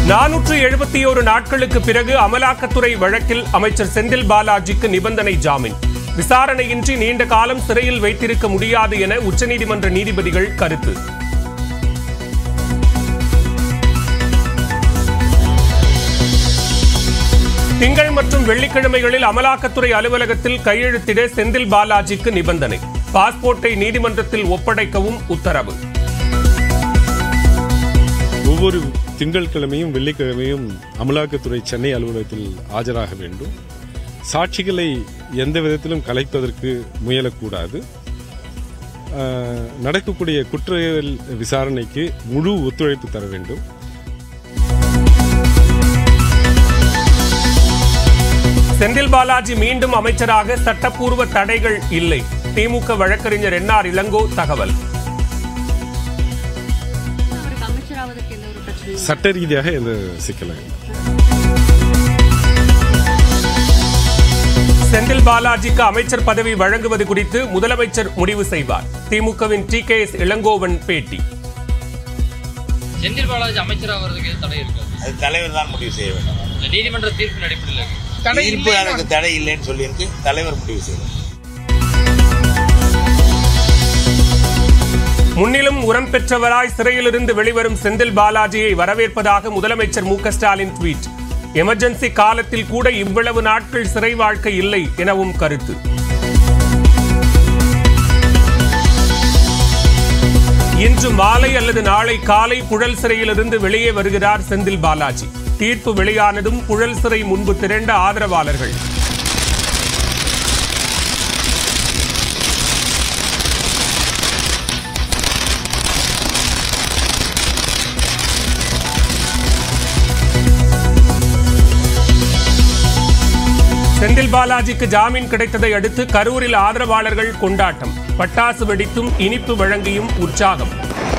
நானூற்று எழுபத்தி ஒரு நாட்களுக்கு பிறகு அமலாக்கத்துறை வழக்கில் அமைச்சர் செந்தில் பாலாஜிக்கு நிபந்தனை ஜாமீன் விசாரணையின்றி நீண்ட காலம் சிறையில் வைத்திருக்க முடியாது என உச்சநீதிமன்ற நீதிபதிகள் கருத்து திங்கள் மற்றும் வெள்ளிக்கிழமைகளில் அமலாக்கத்துறை அலுவலகத்தில் கையெழுத்திட செந்தில் பாலாஜிக்கு நிபந்தனை பாஸ்போர்ட்டை நீதிமன்றத்தில் ஒப்படைக்கவும் உத்தரவு ஒவ்வொரு திங்கட்கிழமையும் வெள்ளிக்கிழமையும் அமலாக்கத்துறை சென்னை அலுவலகத்தில் ஆஜராக வேண்டும் சாட்சிகளை எந்த விதத்திலும் கலைப்பதற்கு முயலக்கூடாது ஆஹ், நடக்கக்கூடிய குற்றவியல் விசாரணைக்கு முழு ஒத்துழைப்பு தர வேண்டும் செந்தில் பாலாஜி மீண்டும் அமைச்சராக சட்டப்பூர்வ தடைகள் இல்லை திமுக வழக்கறிஞர் என்ஆர் இளங்கோ தகவல் அவருக்கு அமைச்சராவதற்கு எந்த ஒரு பிரச்சனையும் இல்லை. சட்ட ரீதியாக எந்த சிக்கலும் இல்லை செந்தில் பாலாஜிக்கு அமைச்சர் பதவி வழங்குவது குறித்து முதலமைச்சர் முடிவு செய்வார் திமுகவின் டி கே எஸ் இளங்கோவன் பேட்டி செந்தில் பாலாஜி அமைச்சராகிறதுக்கு எதுவும் தடை இருக்காது அது தலைவர் தான் முடிவு செய்ய வேண்டும் இந்த நீதிமன்ற தீர்ப்பின் அடிப்படையில் இருக்கு. தீர்ப்பு எனக்கு தடை இல்லைன்னு சொல்லியிருக்கு தலைவர் முடிவு செய்வார் முன்னிலும் உரம் பெற்றவராய் சிறையிலிருந்து வெளிவரும் செந்தில் பாலாஜியை வரவேற்பதாக முதலமைச்சர் மு க ஸ்டாலின் ட்வீட் எமர்ஜென்சி காலத்தில் கூட இவ்வளவு நாட்கள் சிறை வாழ்க்கை இல்லை எனவும் கருத்து இன்று மாலை அல்லது நாளை காலை புழல் சிறையிலிருந்து வெளியே வருகிறார் செந்தில் பாலாஜி தீர்ப்பு வெளியானதும் புழல் சிறை முன்பு திரண்ட ஆதரவாளர்கள் செந்தில் பாலாஜிக்கு ஜாமீன் கிடைத்ததை அடுத்து கரூரில் ஆதரவாளர்கள் கொண்டாட்டம் பட்டாசு வெடித்தும் இனிப்பு வழங்கியும் உற்சாகம்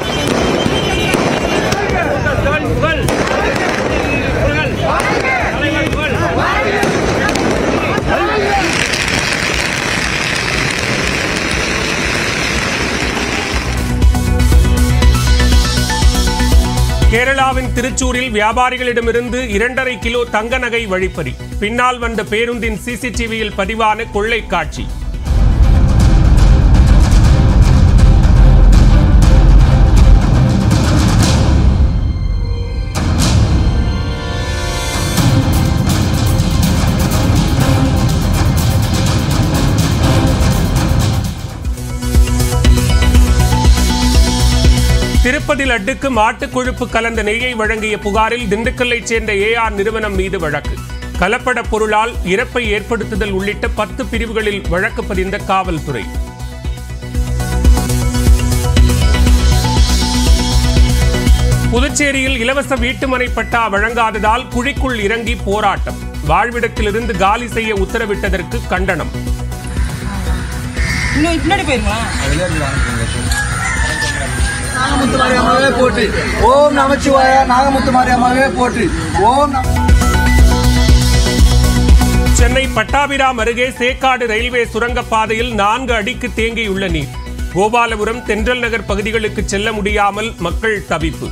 கேரளாவின் திருச்சூரில் வியாபாரிகளிடமிருந்து இரண்டரை கிலோ தங்க நகை வழிப்பறி பின்னால் வந்த பேருந்தின் சிசிடிவியில் பதிவான கொள்ளை காட்சி திருப்பதி லட்டுக்கு மாட்டுக் கொழுப்பு கலந்த நெய்யை வழங்கிய புகாரில் திண்டுக்கல்லைச் சேர்ந்த ஏஆர் நிறுவனம் மீது வழக்கு கலப்பட பொருளால் இறப்பை ஏற்படுத்துதல் உள்ளிட்ட பத்து பிரிவுகளில் வழக்கு பதிந்த காவல்துறை புதுச்சேரியில் இலவச வீட்டுமனை பட்டா வழங்காததால் குழிக்குள் இறங்கி போராட்டம் வாழ்விடத்திலிருந்து காலி செய்ய உத்தரவிட்டதற்கு கண்டனம் இன்னும் பின்னாடி போயிருங்களா நாகமுத்து மாரியம்மாவே போற்றி ஓம் நமச்சிவாய நாகமுத்து மாரியம்மாவே போற்றி ஓம் நம சென்னை பட்டாபிராம் அருகே சேக்காடு ரயில்வே சுரங்கப்பாதையில் நான்கு அடிக்கு தேங்கியுள்ள நீர் கோபாலபுரம் தென்றல் நகர் பகுதிகளுக்கு செல்ல முடியாமல் மக்கள் தவிப்பு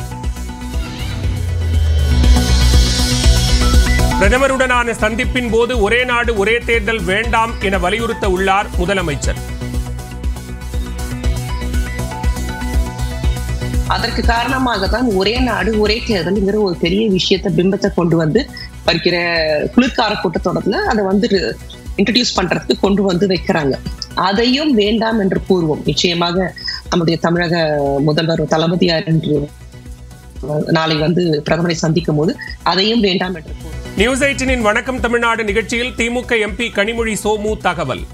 பிரதமருடனான சந்திப்பின் போது ஒரே நாடு ஒரே தேர்தல் வேண்டாம் என வலியுறுத்த உள்ளார் முதலமைச்சர் அதற்கு காரணமாக தான் ஒரே நாடு ஒரே தேர்தல்ங்கிற ஒரு பெரிய விஷயத்த பிம்பத்தை கொண்டு வந்து வருகிற குளிர்கால கூட்டத்தொடர்ல அதை வந்து இன்ட்ரடியூஸ் பண்றதுக்கு கொண்டு வந்து வைக்கிறாங்க அதையும் வேண்டாம் என்று கூறுவோம் நிச்சயமாக நம்முடைய தமிழக முதல்வர் தளபதியார் என்று நாளை வந்து பிரதமரை சந்திக்கும் போது அதையும் வேண்டாம் என்று கூறுவோம் நியூஸ் எயிட்டினின் வணக்கம் தமிழ்நாடு நிகழ்ச்சியில் திமுக எம்பி கனிமொழி சோமு தகவல்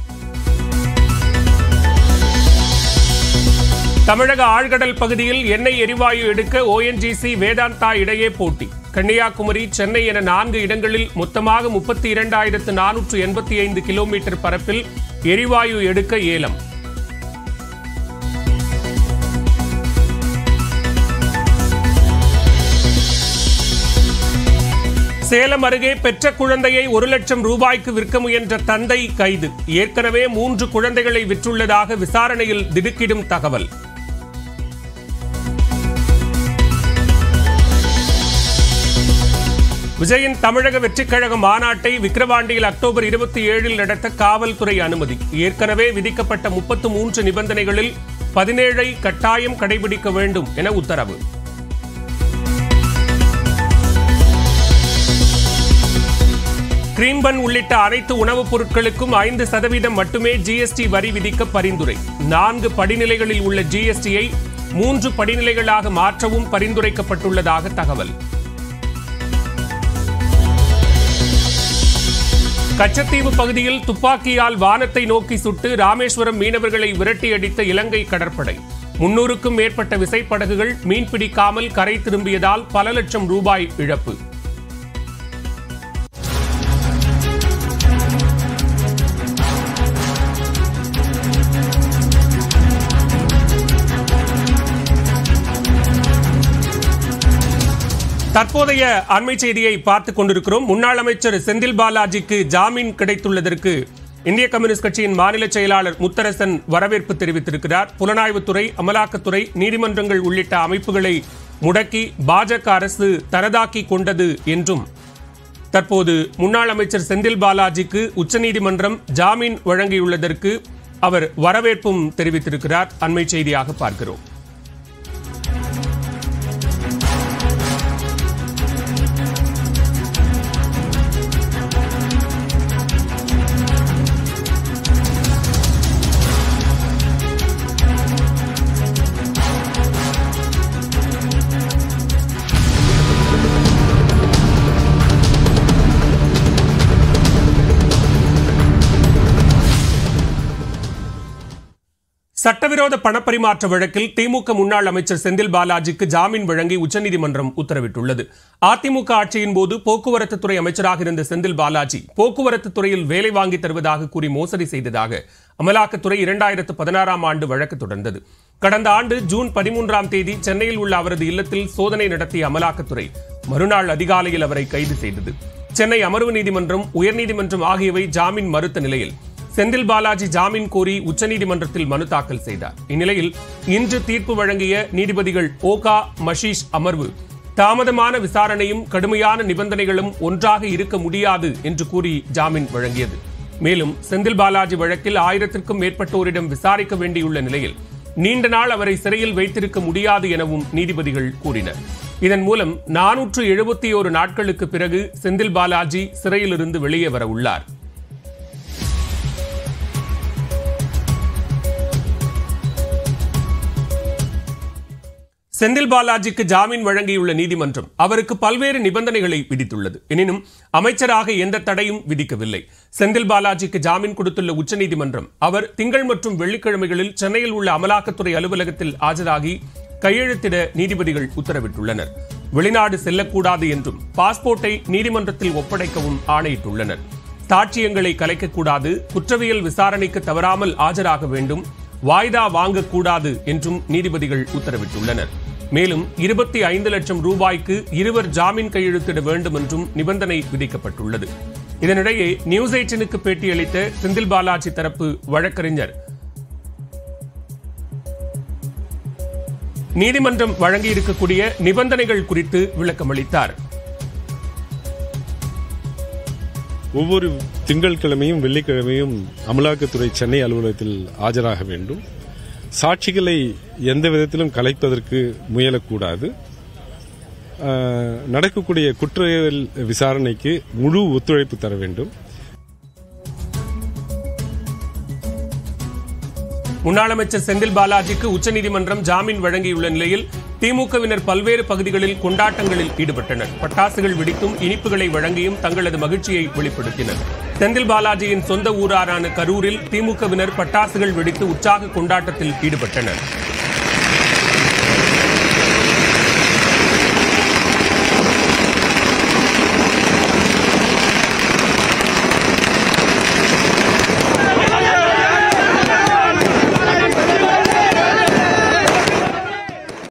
தமிழக ஆழ்கடல் பகுதியில் எண்ணெய் எரிவாயு எடுக்க ஓஎன்ஜிசி வேதாந்தா இடையே போட்டி கன்னியாகுமரி சென்னை என நான்கு இடங்களில் மொத்தமாக முப்பத்தி இரண்டாயிரத்து நானூற்று எண்பத்தி ஐந்து கிலோமீட்டர் பரப்பில் எரிவாயு எடுக்க ஏலம் சேலம் அருகே பெற்ற குழந்தையை ஒரு லட்சம் ரூபாய்க்கு விற்க முயன்ற தந்தை கைது ஏற்கனவே மூன்று குழந்தைகளை விற்றுள்ளதாக விசாரணையில் திடுக்கிடும் தகவல் விஜயின் தமிழக வெற்றிக் கழக மாநாட்டை விக்கிரவாண்டியில் அக்டோபர் இருபத்தி ஏழில் நடத்த காவல்துறை அனுமதி ஏற்கனவே விதிக்கப்பட்ட முப்பத்து மூன்று நிபந்தனைகளில் பதினேழை கட்டாயம் கடைபிடிக்க வேண்டும் என உத்தரவு கிரீம்பன் உள்ளிட்ட அனைத்து உணவுப் பொருட்களுக்கும் ஐந்து சதவீதம் மட்டுமே ஜிஎஸ்டி வரி விதிக்க பரிந்துரை நான்கு படிநிலைகளில் உள்ள ஜிஎஸ்டியை மூன்று படிநிலைகளாக மாற்றவும் பரிந்துரைக்கப்பட்டுள்ளதாக தகவல் கச்சத்தீவு பகுதியில் துப்பாக்கியால் வானத்தை நோக்கி சுட்டு ராமேஸ்வரம் மீனவர்களை விரட்டியடித்த இலங்கை கடற்படை முன்னூறுக்கும் மேற்பட்ட விசைப்படகுகள் மீன்பிடிக்காமல் கரை திரும்பியதால் பல லட்சம் ரூபாய் இழப்பு தற்போதைய அண்மை செய்தியை பார்த்துக் கொண்டிருக்கிறோம் முன்னாள் அமைச்சர் செந்தில் பாலாஜிக்கு ஜாமீன் கிடைத்துள்ளதற்கு இந்திய கம்யூனிஸ்ட் கட்சியின் மாநில செயலாளர் முத்தரசன் வரவேற்பு தெரிவித்திருக்கிறார் புலனாய்வுத்துறை அமலாக்கத்துறை நீதிமன்றங்கள் உள்ளிட்ட அமைப்புகளை முடக்கி பாஜக அரசு தனதாக்கி கொண்டது என்றும் தற்போது முன்னாள் அமைச்சர் செந்தில் பாலாஜிக்கு உச்சநீதிமன்றம் ஜாமீன் வழங்கியுள்ளதற்கு அவர் வரவேற்பும் தெரிவித்திருக்கிறார் அண்மை செய்தியாக பார்க்கிறோம் சட்டவிரோத பணப்பரிமாற்ற வழக்கில் திமுக முன்னாள் அமைச்சர் செந்தில் பாலாஜிக்கு ஜாமீன் வழங்கி உச்சநீதிமன்றம் உத்தரவிட்டுள்ளது அதிமுக ஆட்சியின் போது போக்குவரத்து துறை அமைச்சராக இருந்த செந்தில் பாலாஜி போக்குவரத்து துறையில் வேலை வாங்கி தருவதாக கூறி மோசடி செய்ததாக அமலாக்கத்துறை இரண்டாயிரத்து பதினாறாம் ஆண்டு வழக்கு தொடர்ந்தது கடந்த ஆண்டு ஜூன் பதிமூன்றாம் தேதி சென்னையில் உள்ள அவரது இல்லத்தில் சோதனை நடத்திய அமலாக்கத்துறை மறுநாள் அதிகாலையில் அவரை கைது செய்தது சென்னை அமர்வு நீதிமன்றம் உயர்நீதிமன்றம் ஆகியவை ஜாமீன் மறுத்த நிலையில் செந்தில் பாலாஜி ஜாமீன் கோரி உச்சநீதிமன்றத்தில் மனு தாக்கல் செய்தார் இந்நிலையில் இன்று தீர்ப்பு வழங்கிய நீதிபதிகள் ஓகா மஷீஷ் அமர்வு தாமதமான விசாரணையும் கடுமையான நிபந்தனைகளும் ஒன்றாக இருக்க முடியாது என்று கூறி ஜாமீன் வழங்கியது மேலும் செந்தில் பாலாஜி வழக்கில் ஆயிரத்திற்கும் மேற்பட்டோரிடம் விசாரிக்க வேண்டியுள்ள நிலையில் நீண்ட நாள் அவரை சிறையில் வைத்திருக்க முடியாது எனவும் நீதிபதிகள் கூறினர் இதன் மூலம் நானூற்று எழுபத்தி ஓரு நாட்களுக்கு பிறகு செந்தில் பாலாஜி சிறையிலிருந்து வெளியே வர உள்ளார் செந்தில் பாலாஜிக்கு ஜாமீன் வழங்கியுள்ள நீதிமன்றம் அவருக்கு பல்வேறு நிபந்தனைகளை விதித்துள்ளது எனினும் அமைச்சராக எந்த தடையும் விதிக்கவில்லை செந்தில் பாலாஜிக்கு ஜாமீன் கொடுத்துள்ள உச்சநீதிமன்றம் அவர் திங்கள் மற்றும் வெள்ளிக்கிழமைகளில் சென்னையில் உள்ள அமலாக்கத்துறை அலுவலகத்தில் ஆஜராகி கையெழுத்திட நீதிபதிகள் உத்தரவிட்டுள்ளனர் வெளிநாடு செல்லக்கூடாது என்றும் பாஸ்போர்ட்டை நீதிமன்றத்தில் ஒப்படைக்கவும் ஆணையிட்டுள்ளனர் சாட்சியங்களை கலைக்கக்கூடாது குற்றவியல் விசாரணைக்கு தவறாமல் ஆஜராக வேண்டும் வாய்தா வாங்கக்கூடாது என்றும் நீதிபதிகள் உத்தரவிட்டுள்ளனர் மேலும் இருபத்தி ஐந்து லட்சம் ரூபாய்க்கு இருவர் ஜாமீன் கையெழுத்திட வேண்டும் என்றும் நிபந்தனை விதிக்கப்பட்டுள்ளது இதனிடையே நியூஸ் எயிட்டினுக்கு பேட்டியளித்த செந்தில் பாலாஜி தரப்பு வழக்கறிஞர் நீதிமன்றம் வழங்கியிருக்கக்கூடிய நிபந்தனைகள் குறித்து விளக்கமளித்தார் ஒவ்வொரு திங்கட்கிழமையும் வெள்ளிக்கிழமையும் அமலாக்கத்துறை சென்னை அலுவலகத்தில் ஆஜராக வேண்டும் சாட்சிகளை எந்த விதத்திலும் கலைப்பதற்கு முயலக்கூடாது ஆஹ், நடக்கக்கூடிய குற்றவியல் விசாரணைக்கு முழு ஒத்துழைப்பு தர வேண்டும் முன்னாள் அமைச்சர் செந்தில் பாலாஜிக்கு உச்சநீதிமன்றம் ஜாமீன் வழங்கியுள்ள நிலையில் திமுகவினர் பல்வேறு பகுதிகளில் கொண்டாட்டங்களில் ஈடுபட்டனர் பட்டாசுகள் வெடித்தும் இனிப்புகளை வழங்கியும் தங்களது மகிழ்ச்சியை வெளிப்படுத்தினர் செந்தில் பாலாஜியின் சொந்த ஊரான கரூரில் திமுகவினர் பட்டாசுகள் வெடித்து உற்சாக கொண்டாட்டத்தில் ஈடுபட்டனர்